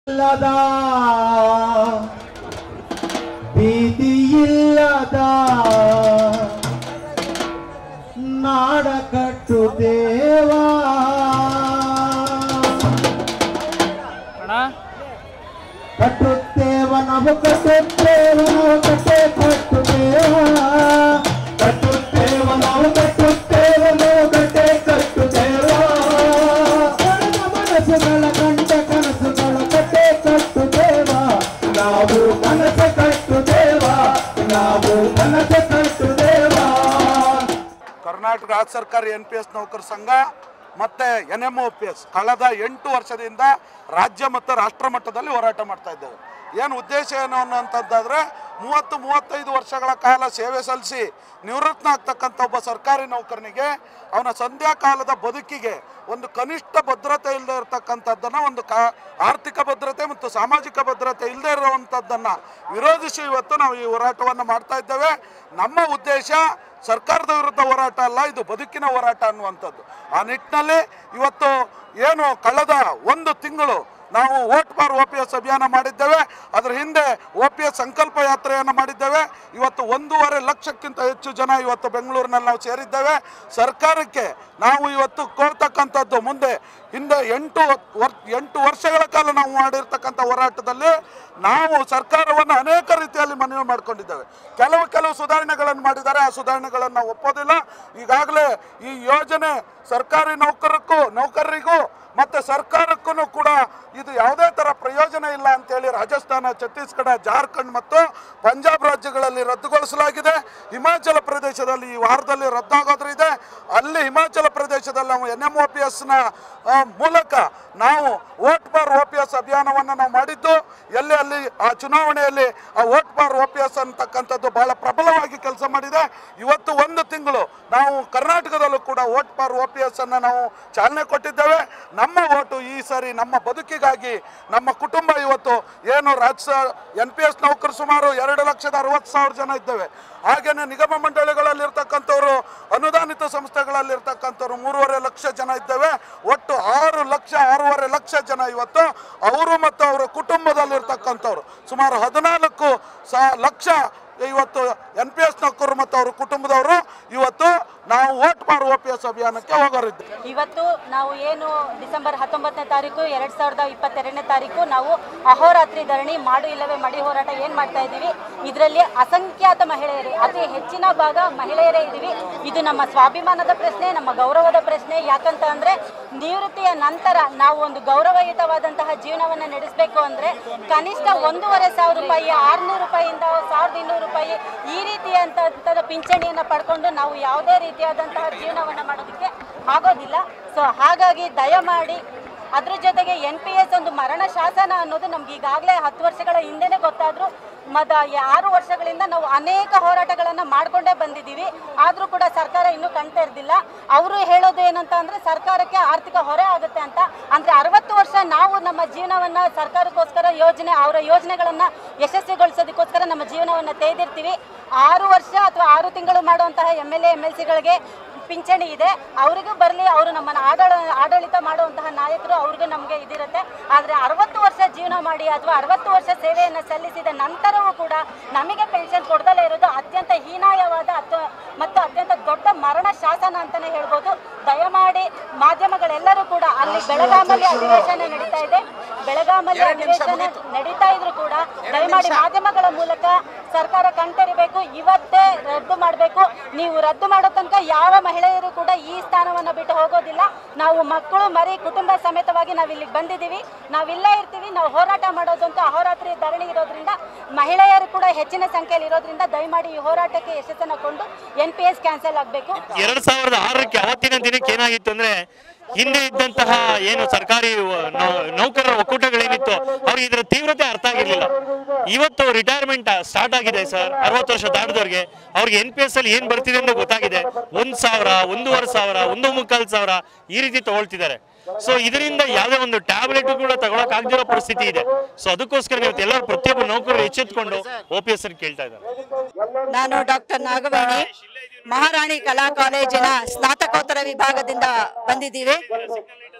ಇಲ್ಲದ ಭೀತಿ ಇಲ್ಲದ ನಾಡ ಕಟ್ಟುತ್ತೇವಾ ಅಣ್ಣ ಕಟ್ಟುತ್ತೇವ ನಾವು ಕಟ್ಟುತ್ತೇವ ನಾವು ಕಟ್ಟೆ ಕಟ್ಟುತ್ತೇವ ಕಟ್ಟುತ್ತೇವ ನಾವು ಕಟ್ಟುತ್ತೇವ ನಾವು ಕಟ್ಟೆ ಕಟ್ಟುತ್ತೇವ ಕಳೆದ ಮನಸ್ಸುಗಳ ಕಂಡ ಕನಸುಗಳ ಕಟ್ಟೆ ಕಟ್ಟುತ್ತೇವ ನಾವು ಕನಸು ಕಟ್ಟುತ್ತೇವ ನಾವು ಕನಸು ಕಟ್ಟುತ್ತೇವ ಕರ್ನಾಟಕ ರಾಜ್ಯ ಸರ್ಕಾರಿ ಎನ್ ಪಿ ಎಸ್ ನೌಕರ ಸಂಘ ಮತ್ತು N M O P S ಕಳೆದ ಎಂಟು ವರ್ಷದಿಂದ ರಾಜ್ಯ ಮತ್ತು ರಾಷ್ಟ್ರ ಮಟ್ಟದಲ್ಲಿ ಹೋರಾಟ ಮಾಡ್ತಾ ಇದ್ದೇವೆ ಏನು ಉದ್ದೇಶ ಏನು ಅನ್ನುವಂಥದ್ದಾದರೆ ಮೂವತ್ತು ಮೂವತ್ತೈದು ವರ್ಷಗಳ ಕಾಲ ಸೇವೆ ಸಲ್ಲಿಸಿ ನಿವೃತ್ತನಾಗ್ತಕ್ಕಂಥ ಒಬ್ಬ ಸರ್ಕಾರಿ ನೌಕರನಿಗೆ ಅವನ ಸಂಧ್ಯಾ ಕಾಲದ ಬದುಕಿಗೆ ಒಂದು ಕನಿಷ್ಠ ಭದ್ರತೆ ಇಲ್ಲದೆ ಇರತಕ್ಕಂಥದ್ದನ್ನು ಒಂದು ಕಾ ಆರ್ಥಿಕ ಭದ್ರತೆ ಮತ್ತು ಸಾಮಾಜಿಕ ಭದ್ರತೆ ಇಲ್ಲದೆ ಇರುವಂಥದ್ದನ್ನು ವಿರೋಧಿಸಿ ಇವತ್ತು ನಾವು ಈ ಹೋರಾಟವನ್ನು ಮಾಡ್ತಾ ಇದ್ದೇವೆ ನಮ್ಮ ಉದ್ದೇಶ ಸರ್ಕಾರದ ವಿರುದ್ಧ ಹೋರಾಟ ಅಲ್ಲ ಇದು ಬದುಕಿನ ಹೋರಾಟ ಅನ್ನುವಂಥದ್ದು ಆ ನಿಟ್ಟಿನಲ್ಲಿ ಇವತ್ತು ಏನು ಕಳೆದ ಒಂದು ತಿಂಗಳು ನಾವು vote for O P S ಅಭಿಯಾನ ಮಾಡಿದ್ದೇವೆ ಅದರ ಹಿಂದೆ ಒ ಪಿ ಎಸ್ ಸಂಕಲ್ಪ ಯಾತ್ರೆಯನ್ನು ಮಾಡಿದ್ದೇವೆ ಇವತ್ತು ಒಂದೂವರೆ ಲಕ್ಷಕ್ಕಿಂತ ಹೆಚ್ಚು ಜನ ಇವತ್ತು ಬೆಂಗಳೂರಿನಲ್ಲಿ ನಾವು ಸೇರಿದ್ದೇವೆ ಸರ್ಕಾರಕ್ಕೆ ನಾವು ಇವತ್ತು ಕೋರ್ತಕ್ಕಂಥದ್ದು ಮುಂದೆ ಹಿಂದೆ ಎಂಟು ವರ್ ಎಂಟು ವರ್ಷಗಳ ಕಾಲ ನಾವು ಮಾಡಿರ್ತಕ್ಕಂಥ ಹೋರಾಟದಲ್ಲಿ ನಾವು ಸರ್ಕಾರವನ್ನು ಅನೇಕ ರೀತಿಯಲ್ಲಿ ಮನವಿ ಮಾಡ್ಕೊಂಡಿದ್ದೇವೆ ಕೆಲವು ಕೆಲವು ಸುಧಾರಣೆಗಳನ್ನು ಮಾಡಿದ್ದಾರೆ ಆ ಸುಧಾರಣೆಗಳನ್ನು ನಾವು ಒಪ್ಪೋದಿಲ್ಲ ಈಗಾಗಲೇ ಈ ಯೋಜನೆ ಸರ್ಕಾರಿ ನೌಕರಕ್ಕೂ ನೌಕರರಿಗೂ ಮತ್ತು ಸರ್ಕಾರಕ್ಕೂ ಕೂಡ ಇದು ಯಾವುದೇ ಥರ ಪ್ರಯೋಜನ ಇಲ್ಲ ಅಂತೇಳಿ ರಾಜಸ್ಥಾನ ಛತ್ತೀಸ್ಗಢ ಜಾರ್ಖಂಡ್ ಮತ್ತು ಪಂಜಾಬ್ ರಾಜ್ಯಗಳಲ್ಲಿ ರದ್ದುಗೊಳಿಸಲಾಗಿದೆ ಹಿಮಾಚಲ ಪ್ರದೇಶದಲ್ಲಿ ಈ ವಾರದಲ್ಲಿ ರದ್ದಾಗೋದ್ರಿದೆ ಅಲ್ಲಿ ಹಿಮಾಚಲ ಪ್ರದೇಶದಲ್ಲಿ ನಾವು ಎನ್ ಎಮ್ ಒ ಪಿ ಎಸ್ನ ಮೂಲಕ ನಾವು vote for O P S ಅಭಿಯಾನವನ್ನು ನಾವು ಮಾಡಿದ್ದು ಎಲ್ಲಿ ಅಲ್ಲಿ ಆ ಚುನಾವಣೆಯಲ್ಲಿ ಆ vote for O P S ಅಂತಕ್ಕಂಥದ್ದು ಬಹಳ ಪ್ರಬಲವಾಗಿ ಕೆಲಸ ಮಾಡಿದೆ ಇವತ್ತು ಒಂದು ತಿಂಗಳು ನಾವು ಕರ್ನಾಟಕದಲ್ಲೂ ಕೂಡ vote for O P S ಅನ್ನು ನಾವು ಚಾಲನೆ ಕೊಟ್ಟಿದ್ದೇವೆ ನಮ್ಮ ಓಟು ಈ ಸಾರಿ ನಮ್ಮ ಬದುಕಿಗಾಗಿ ನಮ್ಮ ಕುಟುಂಬ ಇವತ್ತು ಏನು ರಾಜ್ಯ ಎನ್ ಪಿ ಎಸ್ ನೌಕರು ಸುಮಾರು ಎರಡು ಲಕ್ಷದ ಅರವತ್ತು ಸಾವಿರ ಜನ ಇದ್ದೇವೆ ಹಾಗೆಯೇ ನಿಗಮ ಮಂಡಳಿಗಳಲ್ಲಿರ್ತಕ್ಕಂಥವ್ರು ಅನುದಾನಿತ ಸಂಸ್ಥೆಗಳಲ್ಲಿರ್ತಕ್ಕಂಥವ್ರು ಮೂರುವರೆ ಲಕ್ಷ ಜನ ಇದ್ದೇವೆ ಒಟ್ಟು ಆರು ಲಕ್ಷ ಆರೂವರೆ ಲಕ್ಷ ಜನ ಇವತ್ತು ಅವರು ಮತ್ತು ಅವರ ಕುಟುಂಬದಲ್ಲಿರ್ತಕ್ಕಂಥವ್ರು ಸುಮಾರು ಹದಿನಾಲ್ಕು ಸಾ ಲಕ್ಷ ಇವತ್ತು ಎನ್ ಪಿ ಎಸ್ ನೌಕರು ಮತ್ತು ಅವ್ರ ಕುಟುಂಬದವರು ಇವತ್ತು ನಾವು vote for O P S ಅಭಿಯಾನಕ್ಕೆ ಹೋಗೋರಿದ್ದೇವೆ ಇವತ್ತು ನಾವು ಏನು ಡಿಸೆಂಬರ್ ಹತ್ತೊಂಬತ್ತನೇ ತಾರೀಕು ಎರಡು ಸಾವಿರದ ಇಪ್ಪತ್ತೆರಡನೇ ತಾರೀಕು ನಾವು ಅಹೋರಾತ್ರಿ ಧರಣಿ ಮಾಡು ಇಲ್ಲವೇ ಮಡಿ ಹೋರಾಟ ಏನು ಮಾಡ್ತಾ ಇದ್ದೀವಿ ಇದರಲ್ಲಿ ಅಸಂಖ್ಯಾತ ಮಹಿಳೆಯರು ಅತಿ ಹೆಚ್ಚಿನ ಭಾಗ ಮಹಿಳೆಯರೇ ಇದ್ದೀವಿ ಇದು ನಮ್ಮ ಸ್ವಾಭಿಮಾನದ ಪ್ರಶ್ನೆ ನಮ್ಮ ಗೌರವದ ಪ್ರಶ್ನೆ ಯಾಕಂತ ಅಂದರೆ ನಿವೃತ್ತಿಯ ನಂತರ ನಾವು ಒಂದು ಗೌರವಯುತವಾದಂತಹ ಜೀವನವನ್ನು ನಡೆಸಬೇಕು ಅಂದರೆ ಕನಿಷ್ಠ ಒಂದೂವರೆ ಸಾವಿರ ರೂಪಾಯಿ ಆರುನೂರು ರೂಪಾಯಿಯಿಂದ ಸಾವಿರದ ಇನ್ನೂರು ರೂಪಾಯಿ ಈ ರೀತಿಯಂತಹ ಪಿಂಚಣಿಯನ್ನು ಪಡ್ಕೊಂಡು ನಾವು ಯಾವುದೇ ರೀತಿಯಾದಂತಹ ಜೀವನವನ್ನು ಮಾಡೋದಕ್ಕೆ ಆಗೋದಿಲ್ಲ ಸೊ ಹಾಗಾಗಿ ದಯಮಾಡಿ ಅದ್ರ ಜೊತೆಗೆ ಎನ್ ಪಿ ಎಸ್ ಒಂದು ಮರಣ ಶಾಸನ ಅನ್ನೋದು ನಮ್ಗೆ ಈಗಾಗಲೇ ಹತ್ತು ವರ್ಷಗಳ ಹಿಂದೆನೇ ಗೊತ್ತಾದರೂ ಮದ ಆರು ವರ್ಷಗಳಿಂದ ನಾವು ಅನೇಕ ಹೋರಾಟಗಳನ್ನು ಮಾಡಿಕೊಂಡೇ ಬಂದಿದ್ದೀವಿ ಆದರೂ ಕೂಡ ಸರ್ಕಾರ ಇನ್ನೂ ಕಣ್ ತೆರೆದಿಲ್ಲ ಅವರು ಹೇಳೋದು ಏನಂತ ಅಂದರೆ ಸರ್ಕಾರಕ್ಕೆ ಆರ್ಥಿಕ ಹೊರೆ ಆಗುತ್ತೆ ಅಂತ ಅಂದರೆ ಅರವತ್ತು ವರ್ಷ ನಾವು ನಮ್ಮ ಜೀವನವನ್ನು ಸರ್ಕಾರಕ್ಕೋಸ್ಕರ ಯೋಜನೆ ಅವರ ಯೋಜನೆಗಳನ್ನು ಯಶಸ್ವಿಗೊಳಿಸೋದಕ್ಕೋಸ್ಕರ ನಮ್ಮ ಜೀವನವನ್ನು ತೆಗೆದಿರ್ತೀವಿ ಆರು ವರ್ಷ ಅಥವಾ ಆರು ತಿಂಗಳು ಮಾಡುವಂತಹ M L A M L ಸಿಗಳಿಗೆ ಪಿಂಚಣಿ ಇದೆ ಅವರಿಗೂ ಬರಲಿ ಅವರು ನಮ್ಮನ್ನು ಆಡಳ ಆಡಳಿತ ಮಾಡುವಂತಹ ನಾಯಕರು ಅವ್ರಿಗೂ ನಮಗೆ ಇದಿರುತ್ತೆ ಆದರೆ ಅರವತ್ತು ವರ್ಷ ಜೀವನ ಮಾಡಿ ಅಥವಾ ಅರವತ್ತು ವರ್ಷ ಸೇವೆಯನ್ನು ಸಲ್ಲಿಸಿದ ನಂತರವೂ ಕೂಡ ನಮಗೆ ಪೆನ್ಷನ್ ಕೊಡದಲ್ಲೇ ಇರೋದು ಅತ್ಯಂತ ಹೀನಾಯವಾದ ಅತ್ಯ ಮತ್ತು ಅತ್ಯಂತ ದೊಡ್ಡ ಮರಣ ಶಾಸನ ಅಂತಲೇ ಹೇಳ್ಬೋದು ದಯಮಾಡಿ ಮಾಧ್ಯಮಗಳೆಲ್ಲರೂ ಕೂಡ ಅಲ್ಲಿ ಬೆಳಗಾಮಲ್ಲಿ ಅಧಿವೇಶನ ನಡೀತಾ ಇದೆ ಬೆಳಗಾಮಲ್ಲಿ ಅಧಿವೇಶನ ನಡೀತಾ ಇದ್ರು ಕೂಡ ದಯಮಾಡಿ ಮಾಧ್ಯಮಗಳ ಮೂಲಕ ಸರ್ಕಾರ ಕಣ್ತೆರಿಬೇಕು ಇವತ್ತೇ ರದ್ದು ಮಾಡಬೇಕು ನೀವು ರದ್ದು ಮಾಡೋ ತನಕ ಯಾವ ಮಹಿಳೆಯರು ಕೂಡ ಈ ಸ್ಥಾನವನ್ನು ಬಿಟ್ಟು ಹೋಗೋದಿಲ್ಲ ನಾವು ಮಕ್ಕಳು ಮರಿ ಕುಟುಂಬ ಸಮೇತವಾಗಿ ನಾವು ಇಲ್ಲಿಗೆ ಬಂದಿದ್ದೀವಿ ನಾವಿಲ್ಲೇ ಇರ್ತೀವಿ ನಾವು ಹೋರಾಟ ಮಾಡೋದಂತೂ ಅಹೋರಾತ್ರಿ ಧರಣಿ ಇರೋದ್ರಿಂದ ಮಹಿಳೆಯರು ಕೂಡ ಹೆಚ್ಚಿನ ಸಂಖ್ಯೆಯಲ್ಲಿ ಇರೋದ್ರಿಂದ ದಯಮಾಡಿ ಈ ಹೋರಾಟಕ್ಕೆ ಯಶಸ್ಸನ್ನು ಕೊಂಡು ಎನ್ ಪಿ ಎಸ್ ಕ್ಯಾನ್ಸಲ್ ಆಗಬೇಕು ಎರಡ್ ಸಾವಿರದ ಆರಕ್ಕೆ ಅವತ್ತಿನ ದಿನಕ್ಕೆ ಏನಾಗಿತ್ತು ಅಂದ್ರೆ ಹಿಂದೆ ಇದ್ದಂತಹ ಏನು ಸರ್ಕಾರಿ ವ- ನೌ- ನೌಕರರ ಒಕ್ಕೂಟಗಳೇನಿತ್ತು ಅವ್ರಿಗೆ ಇದರ ತೀವ್ರತೆ ಅರ್ಥ ಆಗಿರ್ಲಿಲ್ಲ ಇವತ್ತು ರಿಟೈರ್ಮೆಂಟ್ ಸ್ಟಾರ್ಟ್ ಆಗಿದೆ ಸರ್ ಅರವತ್ತು ವರ್ಷ ದಾಟಿದವ್ರಿಗೆ ಅವ್ರಿಗೆ ಎನ್ ಪಿ ಎಸ್ ಅಲ್ಲಿ ಏನ್ ಬರ್ತಿದೆ ಅಂತ ಗೊತ್ತಾಗಿದೆ ಒಂದ್ ಸಾವಿರ ಒಂದೂವರೆ ಸಾವಿರ ಒಂದು ಮುಕ್ಕಾಲು ಸಾವಿರ ಈ ರೀತಿ ತಗೊಳ್ತಿದ್ದಾರೆ ಸೊ ಇದರಿಂದ ಯಾವುದೇ ಒಂದು ಟ್ಯಾಬ್ಲೆಟ್ ಕೂಡ ತಗೊಳಕ್ ಆಗದಿರೋ ಪರಿಸ್ಥಿತಿ ಇದೆ ಸೊ ಅದಕ್ಕೋಸ್ಕರ ಇವತ್ತು ಎಲ್ಲರೂ ಪ್ರತಿಯೊಬ್ಬ ನೌಕರರು ಎಚ್ಚೆತ್ಕೊಂಡು ಒ ಪಿ ಎಸ್ ಅನ್ನು ಕೇಳ್ತಾ ಇದ್ದಾರೆ ನಾನು ಡಾಕ್ಟರ್ ನಾಗವೇಣಿ ಮಹಾರಾಣಿ ಕಲಾ ಕಾಲೇಜಿನ ಸ್ನಾತಕೋತ್ತರ ವಿಭಾಗದಿಂದ ಬಂದಿದ್ದೀವಿ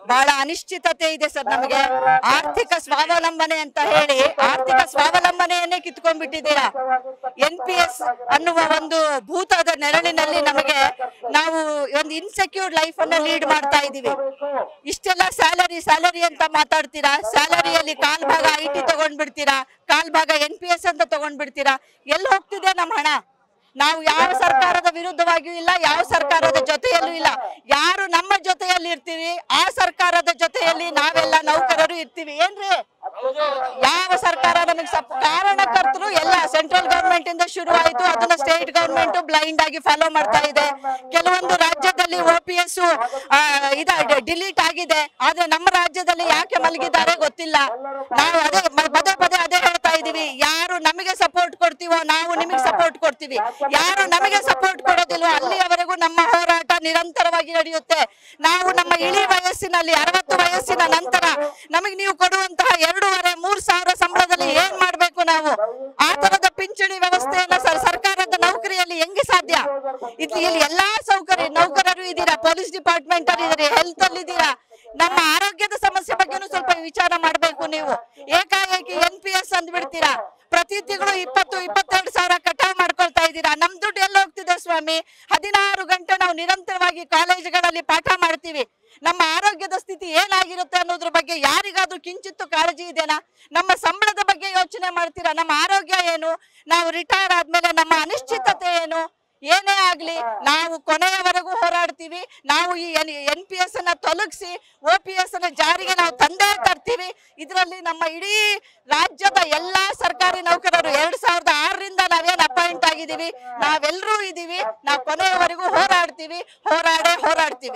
ಬಹಳ ಅನಿಶ್ಚಿತತೆ ಇದೆ ಸರ್ ನಮಗೆ ಆರ್ಥಿಕ ಸ್ವಾವಲಂಬನೆ ಅಂತ ಹೇಳಿ ಆರ್ಥಿಕ ಸ್ವಾವಲಂಬನೆಯನ್ನೇ ಕಿತ್ಕೊಂಡ್ಬಿಟ್ಟಿದ್ದೀರಾ ಎನ್ ಪಿ ಎಸ್ ಅನ್ನುವ ಒಂದು ಭೂತದ ನೆರಳಿನಲ್ಲಿ ನಮಗೆ ನಾವು ಒಂದು ಇನ್ಸೆಕ್ಯೂರ್ ಲೈಫ್ ಅನ್ನ ಲೀಡ್ ಮಾಡ್ತಾ ಇದೀವಿ ಇಷ್ಟೆಲ್ಲ ಸ್ಯಾಲರಿ ಸ್ಯಾಲರಿ ಅಂತ ಮಾತಾಡ್ತೀರಾ ಸ್ಯಾಲರಿಯಲ್ಲಿ ಕಾಲ್ ಭಾಗ ಐ ಟಿ ತಗೊಂಡ್ಬಿಡ್ತೀರಾ ಕಾಲ್ ಭಾಗ ಎನ್ ಪಿ ಎಸ್ ಅಂತ ತಗೊಂಡ್ಬಿಡ್ತೀರಾ ಎಲ್ಲಿ ಹೋಗ್ತಿದೆ ನಮ್ಮ ಹಣ ನಾವು ಯಾವ ಸರ್ಕಾರದ ವಿರುದ್ಧವಾಗಿಯೂ ಇಲ್ಲ ಯಾವ ಸರ್ಕಾರದ ಜೊತೆಯಲ್ಲೂ ಇಲ್ಲ ಯಾರು ನಮ್ಮ ಜೊತೆಯಲ್ಲಿ ಇರ್ತೀವಿ ಆ ಸರ್ಕಾರದ ಜೊತೆಯಲ್ಲಿ ನಾವೆಲ್ಲ ನೌಕರರು ಇರ್ತೀವಿ ಏನ್ರಿ ಯಾವ ಸರ್ಕಾರ ನಮಗೆ ಸಪ್ ಕಾರಣಕರ್ತರು ಎಲ್ಲ ಸೆಂಟ್ರಲ್ ಗವರ್ಮೆಂಟ್ ಇಂದ ಶುರು ಆಯ್ತು ಅದನ್ನ ಸ್ಟೇಟ್ ಗವರ್ಮೆಂಟ್ ಬ್ಲೈಂಡ್ ಆಗಿ ಫಾಲೋ ಮಾಡ್ತಾ ಇದೆ ಕೆಲವೊಂದು ರಾಜ್ಯದಲ್ಲಿ ಒ ಪಿ ಎಸ್ ಇದ ಡಿಲೀಟ್ ಆಗಿದೆ ಆದ್ರೆ ನಮ್ಮ ರಾಜ್ಯದಲ್ಲಿ ಯಾಕೆ ಮಲಗಿದ್ದಾರೆ ಗೊತ್ತಿಲ್ಲ ನಾವು ಅದೇ ಮ- ಪದೇ ಪದೇ ಅದೇ ಹೇಳ್ತಾ ಇದೀವಿ ಯಾರು ನಮಗೆ ಸಪೋರ್ಟ್ ಕೊಡ್ತೀವೋ ನಾವು ನಿಮಗೆ ಸಪೋರ್ಟ್ ಕೊಡ್ತೀವಿ ಯಾರು ನಮಗೆ ಸಪೋರ್ಟ್ ಕೊಡೋದಿಲ್ವೋ ಅಲ್ಲಿಯವರೆಗೂ ನಮ್ಮ ಹೋರಾಟ ನಿರಂತರವಾಗಿ ನಡೆಯುತ್ತೆ ನಾವು ನಮ್ಮ ಇಳಿ ವಯಸ್ಸಿನಲ್ಲಿ ಅರವತ್ತು ವಯಸ್ಸಿನ ನಂತರ ನಮಗೆ ನೀವು ಕೊಡುವಂತಹ ಎರಡೂವರೆ ಮೂರ್ ಸಾವಿರ ಸಂಬಳದಲ್ಲಿ ಏನ್ ಮಾಡ್ಬೇಕು ನಾವು ಆ ತರದ ಪಿಂಚಣಿ ವ್ಯವಸ್ಥೆಯನ್ನ ಸರ್ ಸರ್ಕಾರದ ನೌಕರಿಯಲ್ಲಿ ಹೆಂಗೆ ಸಾಧ್ಯ ಇಲ್ಲಿ ಇಲ್ಲಿ ಎಲ್ಲಾ ಸೌಕರ್ಯ ನೌಕರರು ಇದ್ದೀರಾ ಪೊಲೀಸ್ ಡಿಪಾರ್ಟ್ಮೆಂಟ್ ಅಲ್ಲಿ ಇದ್ದೀರಿ ಹೆಲ್ತ್ ಅಲ್ಲಿ ಇದ್ದೀರಾ ನಮ್ಮ ಆರೋಗ್ಯದ ಸಮಸ್ಯೆ ಬಗ್ಗೆನೂ ಸ್ವಲ್ಪ ವಿಚಾರ ಮಾಡ್ಬೇಕು ನೀವು ಏಕಾಏಕಿ ಎನ್ ಪಿ ಎಸ್ ಅಂದ್ಬಿಡ್ತೀರಾ ಪ್ರತಿ ತಿಂಗಳು ಇಪ್ಪತ್ತು ಇಪ್ಪತ್ತೆರಡು ಸಾವಿರ ಕಟಾವ್ ಮಾಡ್ಕೊಳ್ತಾ ಇದ್ದೀರಾ ನಮ್ ದುಡ್ಡು ಎಲ್ಲ ಹೋಗ್ತಿದೆ ಸ್ವಾಮಿ ಹದಿನಾರು ಗಂಟೆ ನಾವು ನಿರಂತರವಾಗಿ ಕಾಲೇಜುಗಳಲ್ಲಿ ಪಾಠ ಮಾಡ್ತೀವಿ ನಮ್ಮ ಆರೋಗ್ಯದ ಸ್ಥಿತಿ ಏನಾಗಿರುತ್ತೆ ಅನ್ನೋದ್ರ ಬಗ್ಗೆ ಯಾರಿಗಾದ್ರೂ ಕಿಂಚಿತ್ತು ಕಾಳಜಿ ಇದೆನಾ ನಮ್ಮ ಸಂಬಳದ ಬಗ್ಗೆ ಯೋಚನೆ ಮಾಡ್ತೀರಾ ನಮ್ಮ ಆರೋಗ್ಯ ಏನು ನಾವು ರಿಟೈರ್ ಆದ್ಮೇಲೆ ನಮ್ಮ ಅನಿಶ್ಚಿತತೆ ಏನು ಏನೇ ಆಗ್ಲಿ ನಾವು ಕೊನೆಯವರೆಗೂ ಹೋರಾಡ್ತೀವಿ ನಾವು ಈ ಎನ್ ಪಿ ಎಸ್ ಅನ್ನ ತೊಲಗಿಸಿ ಒ ಪಿ ಎಸ್ ಅನ್ನ ಜಾರಿಗೆ ನಾವು ತಂದೇ ತರ್ತೀವಿ ಇದರಲ್ಲಿ ನಮ್ಮ ಇಡೀ ರಾಜ್ಯದ ಎಲ್ಲಾ ಸರ್ಕಾರಿ ನೌಕರರು ಎರಡ್ ಸಾವಿರದ ಆರರಿಂದ ನಾವೇನ್ ಅಪಾಯಿಂಟ್ ಆಗಿದೀವಿ ನಾವೆಲ್ಲರೂ ಇದೀವಿ ನಾವು ಕೊನೆಯವರೆಗೂ ಹೋರಾಡ್ತೀವಿ ಹೋರಾಡೇ ಹೋರಾಡ್ತೀವಿ